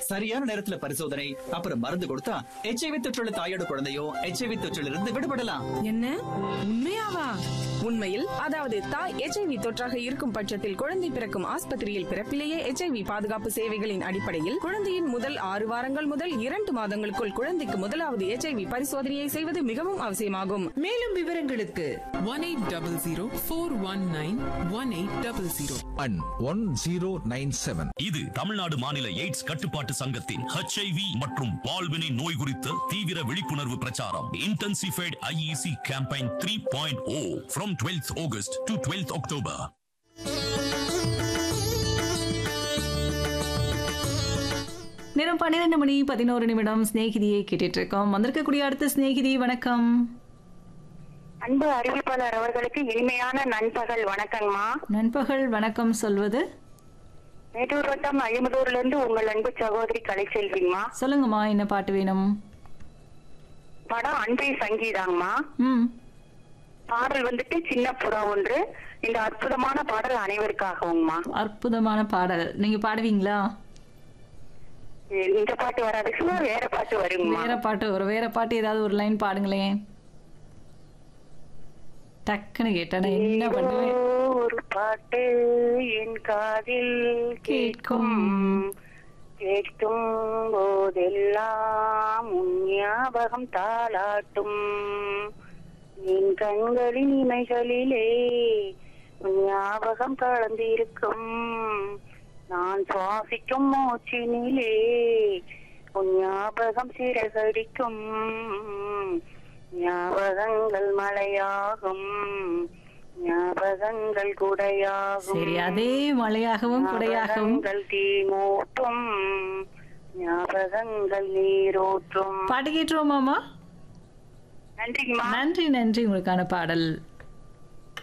சரியான நேரத்துல பரிசோதனை அப்புறம் மருந்து கொடுத்தா எச்ஐவி தொற்றுள்ள தாயோட குழந்தையோ எச்ஐவி தொற்றில் இருந்து விடுபடலாம் என்ன உண்மையாவா உண்மையில் அதாவது தாய் எச்ஐவி தொற்றாக இருக்கும் பட்சத்தில் குழந்தை பிறக்கும் ஆஸ்பத்திரியில் பிறப்பிலேயே எச்ஐவி பாதுகாப்பு சேவைகளின் அடிப்படையில் குழந்தையின் முதல் ஆறு வாரங்கள் முதல் இரண்டு மாதங்களுக்குள் குழந்தைக்கு முதலாவது எச்ஐவி பரிசோதனையை செய்வது மிகவும் அவசியமாகும் மேலும் விவரங்களுக்கு one 1800 and one zero nine seven இது தமிழ்நாடு மாநில எய்ட்ஸ் கட்டுப்பாட்டு சங்கத்தின் ஹெச்ஐவி மற்றும் பால்வினை நோய் குறித்த தீவிர விழிப்புணர்வு பிரச்சாரம் intensified IEC campaign three point O from twelfth August to twelfth October நேரம் பன்னிரெண்டு மணி பதினோரு நிமிடம் சிநேகிதியை கேட்டுட்டு இருக்கோம் வந்திருக்கக்கூடிய அடுத்த சிநேகிதி வணக்கம் அன்பு அறிவிப்பாளர் அவர்களுக்கு இனிமையான நண்பகல் வணக்கங்கம்மா நண்பகல் வணக்கம் சொல்வது மேட்டூர் வட்டம் அழிமுதூர்ல இருந்து உங்கள் அன்பு சகோதரி கலைச்செல்விங்கம்மா சொல்லுங்கம்மா என்ன பாட்டு வேணும் படம் அன்பை சங்கீதாங்கம்மா ம் பாடல் வந்துட்டு சின்ன புறா ஒன்று இந்த அற்புதமான பாடல் அனைவருக்காகவும்மா அற்புதமான பாடல் நீங்க பாடுவீங்களா இந்த பாட்டு வராது சும்மா வேற பாட்டு வருங்கம்மா வேற பாட்டு ஒரு வேற பாட்டு ஏதாவது ஒரு லைன் பாடுங்களேன் டக்குன்னு கேட்டேன் என்ன பண்ணுவேன் ஏதோ ஒரு பாட்டு என் காதில் கேட்கும் கேட்கும் போதெல்லாம் உன் ஞாபகம் தாளாட்டும் என் கண்களின் இமைகளிலே உன் ஞாபகம் கலந்திருக்கும் நான் சுவாசிக்கும் மூச்சினிலே உன் ஞாபகம் சிறகடிக்கும் ஞாபகங்கள் மழையாகும் ஞாபகங்கள் குடையாகும் சரி அதே மழையாகவும் குடையாகவும் ஞாபகங்கள் தீமூட்டும் ஞாபகங்கள் நீரூற்றும் பாட்டு கேட்டுருவோமாமா நன்றிங்கம்மா நன்றி நன்றி உங்களுக்கான பாடல்